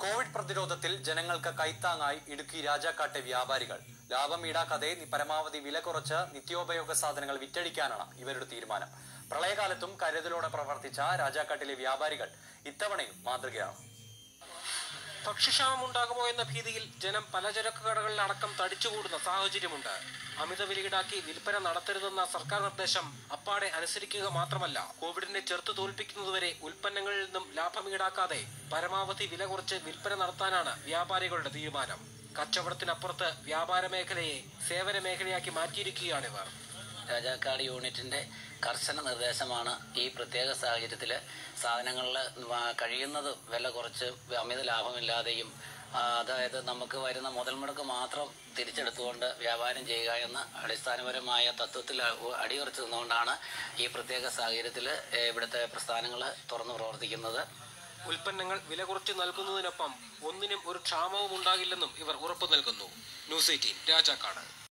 Covid പ്രതിരോധത്തിൽ ജനങ്ങൾക്ക് കൈത്താങ്ങായി ഇടുക്കി രാജാക്കാട്ടെ വ്യാപാരികൾ ലാഭം ഈടാക്കാതെ നി- പരമാവധി വില കുറച്ച് നിത്യോപയോഗ സാധനങ്ങൾ വിറ്റഴിക്കാനാണ് ഇവരുടെ തീരുമാനം പ്രളയകാലത്തും കരുതലോടെ പ്രവർത്തിച്ച രാജാക്കാട്ടിലെ വ്യാപാരികൾ ഇത്തവണയും മാതൃകയാണ് ഭക്ഷ്യക്ഷാമം ഉണ്ടാകുമോ എന്ന ഭീതിയിൽ ജനം പലചരക്ക് കടകളിൽ അടക്കം തടിച്ചുകൂടുന്ന സാഹചര്യമുണ്ട് അമിത വിലയിടാക്കി വിൽപ്പന നടത്തരുതെന്ന സർക്കാർ നിർദ്ദേശം അപ്പാടെ അനുസരിക്കുക മാത്രമല്ല കോവിഡിനെ ചെറുത്തു തോൽപ്പിക്കുന്നതുവരെ ഉൽപ്പന്നങ്ങളിൽ നിന്നും ലാഭം ഈടാക്കാതെ പരമാവധി വില കുറച്ച് വിൽപ്പന നടത്താനാണ് വ്യാപാരികളുടെ തീരുമാനം കച്ചവടത്തിനപ്പുറത്ത് വ്യാപാര മേഖലയെ സേവന മേഖലയാക്കി മാറ്റിയിരിക്കുകയാണിവർ രാജാക്കാട് യൂണിറ്റിന്റെ കർശന നിർദ്ദേശമാണ് ഈ പ്രത്യേക സാഹചര്യത്തിൽ സാധനങ്ങളിൽ കഴിയുന്നത് വില കുറച്ച് അമിത ലാഭമില്ലാതെയും ആ, അതായത് നമുക്ക് വരുന്ന മുതൽ മുടക്ക് മാത്രം തിരിച്ചെടുത്തുകൊണ്ട് വ്യാപാരം ചെയ്യുക എന്ന അടിസ്ഥാനപരമായ തത്വത്തിൽ അടിയുറച്ചു നിന്നുകൊണ്ടാണ് ഈ പ്രത്യേക സാഹചര്യത്തിൽ ഇവിടുത്തെ പ്രസ്ഥാനങ്ങൾ തുറന്നു പ്രവർത്തിക്കുന്നത് ഉൽപ്പന്നങ്ങൾ വില കുറച്ച് നൽകുന്നതിനൊപ്പം ഒന്നിനും ഒരു ക്ഷാമവും ഉണ്ടാകില്ലെന്നും ഇവർ ഉറപ്പു നൽകുന്നു ന്യൂസ് എയ്റ്റീൻ രാജാക്കാട്